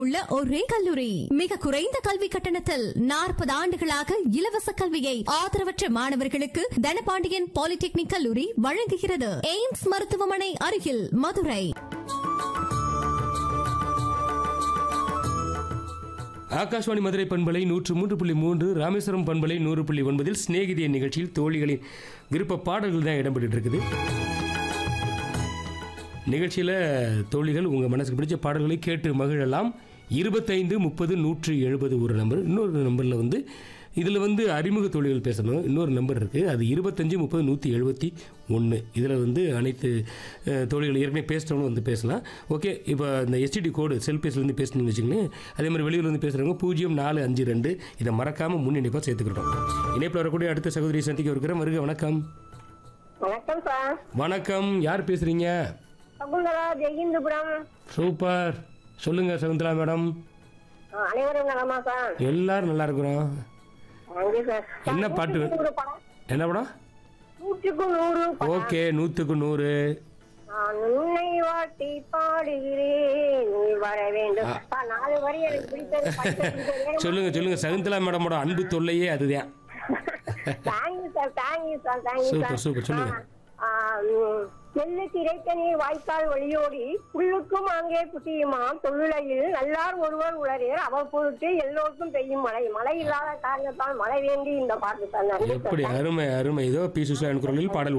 உள்ள ஒரே கல்லூரி மிக குறைந்த கல்வி கட்டணத்தில் நாற்பது ஆண்டுகளாக இலவச கல்வியை ஆதரவற்ற மாணவர்களுக்கு தனபாண்டியன் பாலிடெக்னிக் கல்லூரி வழங்குகிறது எய்ம்ஸ் மருத்துவமனை அருகில் மதுரை ஆகாஷ்வாணி மதுரை பண்பலை நூற்று மூன்று புள்ளி மூன்று ராமேஸ்வரம் பண்பலை நூறு புள்ளி ஒன்பதில் சிநேகிதிய நிகழ்ச்சியில் தோழிகளின் விருப்ப பாடல்கள் தான் இடம்பெற்று இருக்குது நிகழ்ச்சியில் தோழிகள் உங்கள் மனசுக்கு பிடிச்ச பாடல்களை கேட்டு மகிழலாம் இருபத்தைந்து முப்பது நூற்றி எழுபது ஒரு நம்பர் இன்னொரு நம்பரில் வந்து இதில் வந்து அறிமுக தோழிகள் பேசணும் இன்னொரு நம்பர் இருக்குது அது இருபத்தஞ்சி முப்பது நூற்றி எழுபத்தி ஒன்று இதில் வந்து அனைத்து அஹ், தோழிகள் ஏற்கனவே பேசுகிறவங்க வந்து பேசலாம் ஓகே இப்போ இந்த எஸ்டிடி கோடு செல்பேசிலேருந்து பேசணும்னு வச்சுக்கோங்களேன் அதே மாதிரி வெளியூர்ல இருந்து பேசுகிறவங்க பூஜ்ஜியம் நாலு அஞ்சு ரெண்டு இதை மறக்காமல் முன்னிணைப்பாக சேர்த்துக்கிட்டோம் இணைப்பில் வரக்கூடிய அடுத்த சகோதரி சந்திக்க இருக்கிற மருக வணக்கம் வணக்கம் சார் வணக்கம் யார் பேசுகிறீங்க சகுந்தலா ஜெயிந்துபுரம் சூப்பர் சொல்லுங்க சகுந்தலா மேடம் அனைவரும் நலமா சார் எல்லாரும் நல்லா இருக்கிறோம் நன்றி சார் என்ன பாட்டு? நூற்றுக்கு நூறு படம் என்ன படம் நூற்றுக்கு நூறு படம். ஓகே நூற்றுக்கு நூறு நான் உன்னை வாட்டி பாடுகிறேன் நீ வர வேண்டும் ஆ. சார், நாலு வரி எனக்கு பிடித்தது படிக்க பிடித்தது. சொல்லுங்க சொல்லுங்க சகுந்தலா மேடமோட அன்பு தொல்லையே அதுதான் thank you sir thank you sir thank you super, sir super, சொல்லுங்க. ஆ, ஆ, ம், நெல்லுக்கு இறைத்த நீர் வாய்க்கால் வழியோடி புல்லுக்கும் அங்கே புசியுமாம் தொழுலையில் நல்லார் ஒருவர் உளரேர் அவர் பொருட்டு எல்லோருக்கும் பெய்யும் மழை மழை இல்லாத காரணத்தால் மழை வேண்டி இந்த பாட்டு சார் நன்றி சார் எப்படி அருமை அருமை ஏதோ பி சுஷான் குரலில் பாடல்